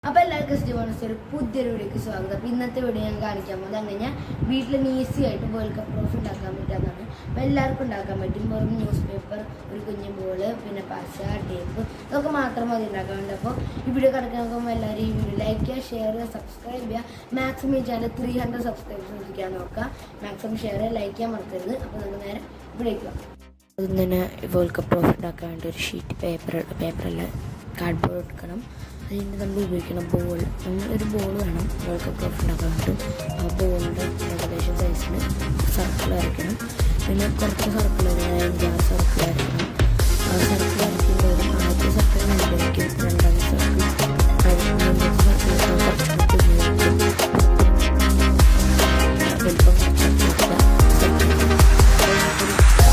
അപ്പൊ എല്ലാവർക്കും സ്റ്റീവൺസ് ഒരു പുതിയൊരു വീഡിയോക്ക് സ്വാഗതം അപ്പൊ ഇന്നത്തെ വീഡിയോ ഞാൻ കാണിക്കാൻ പോകുന്നത് അങ്ങനെ വീട്ടിൽ നിന്ന് ഈസി ആയിട്ട് വേൾഡ് കപ്പ് ട്രോഫി ഉണ്ടാക്കാൻ പറ്റാന്നാണ് അപ്പൊ എല്ലാവർക്കും ഉണ്ടാക്കാൻ പറ്റും വെറും ന്യൂസ് പേപ്പർ ഒരു കുഞ്ഞു ബോള് പിന്നെ പശ ടേപ്പ് ഇതൊക്കെ മാത്രം മതി ഉണ്ടാക്കാൻ വേണ്ടി അപ്പോൾ ഈ വീഡിയോ കിടക്കാൻ നോക്കുമ്പോൾ എല്ലാവരും ഈ വീഡിയോ ലൈക്ക് ചെയ്യുക ഷെയർ ചെയ്യുക സബ്സ്ക്രൈബ് ചെയ്യുക മാക്സിമം ഈ ചാനൽ ത്രീ ഹൺഡ്രഡ് സബ്സ്ക്രൈബേഴ്സ് എത്തിക്കാൻ നോക്കുക മാക്സിമം ഷെയർ ചെയ്യുക ലൈക്ക് ചെയ്യാൻ മറക്കരുത് അപ്പോൾ നമുക്ക് നേരെ വീഡിയോക്ക് പോകാം അതിൽ തന്നെ വേൾഡ് കപ്പ് ട്രോഫി ഉണ്ടാക്കാൻ വേണ്ടി ഒരു ഷീറ്റ് പേപ്പർ പേപ്പറല്ല കാർഡ്ബോർഡ് എടുക്കണം അതിന് നമ്മൾ ഉപയോഗിക്കണം ബോൾ ഒരു ബോൾ വേണം വേൾഡ് കപ്പ് ട്രോഫി ഉണ്ടാക്കാൻ വേണ്ടി ആ ബോളിൻ്റെ ഏകദേശം സൈസിന് സർക്കിൾ വരയ്ക്കണം പിന്നെ കുറച്ച് സർക്കിൾ അഞ്ചാറ് സർക്കിൾ വരയ്ക്കണം ആ സർക്കിൾ വരയ്ക്കുമ്പോഴും ആദ്യത്തെ സർക്കിൾ മുമ്പിലേക്കും രണ്ടാമത്തെ സർക്കിൾ മൂന്നാമത്തെ സർക്കിൾ കുറച്ചുകൂടി കുഞ്ഞിലേക്കും വലിപ്പം കുറച്ച് സർക്കിൾ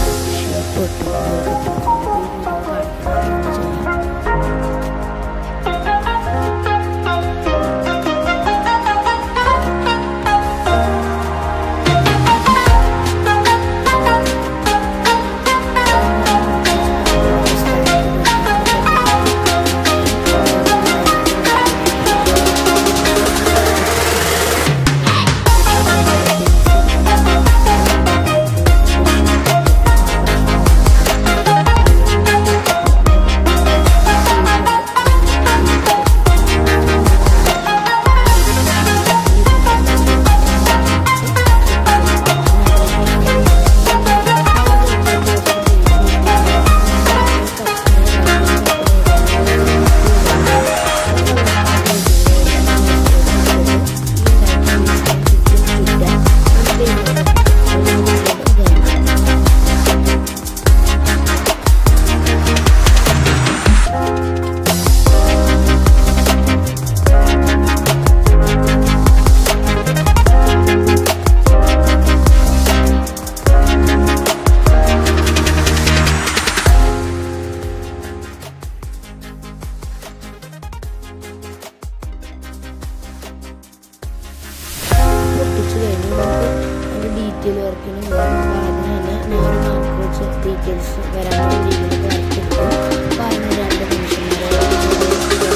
പൊട്ടിച്ച് കഴിഞ്ഞ് നമുക്ക് ഒരു ഡീറ്റെയിൽ വർക്കിന് പോകാം അപ്പോൾ ആദ്യം തന്നെ ഞാൻ ഒരു മാർക്ക് വെച്ച് ഡീറ്റെയിൽസ് വരാനുള്ള രീതിയിൽ വരച്ചെടുക്കും അപ്പോൾ അതിന് രണ്ട് നിമിഷം വരെ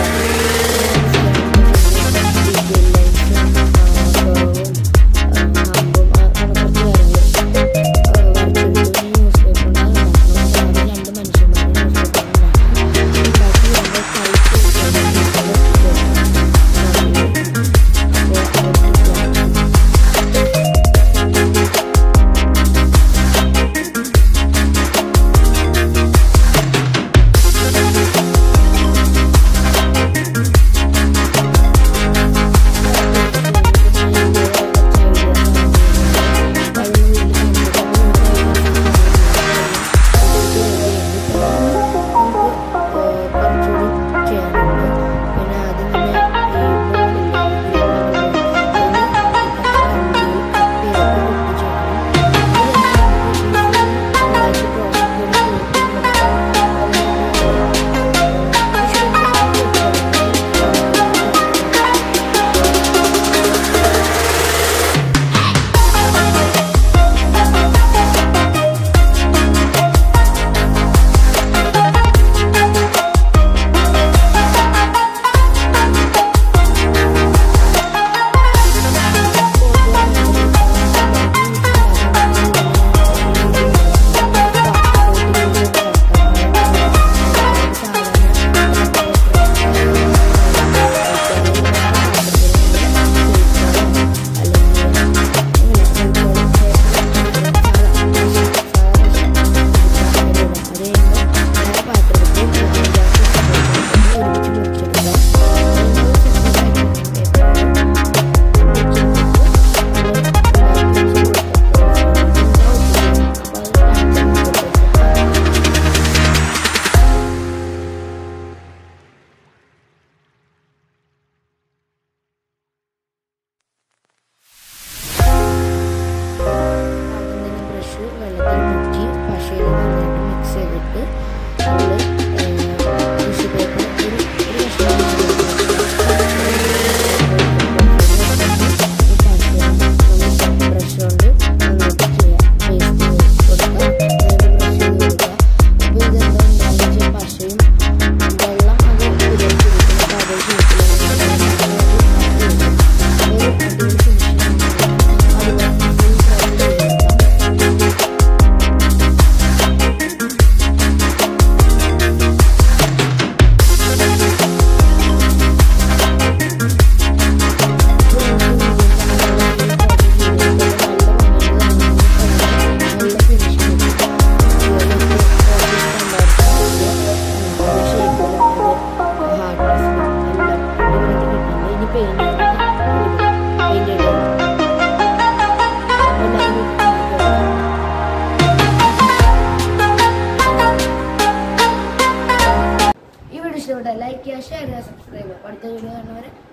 രണ്ട് മനുഷ്യന്മാരെ ന്യൂസ് അപ്പോൾ അടുത്ത വീഡിയോ കാണുന്നവരെ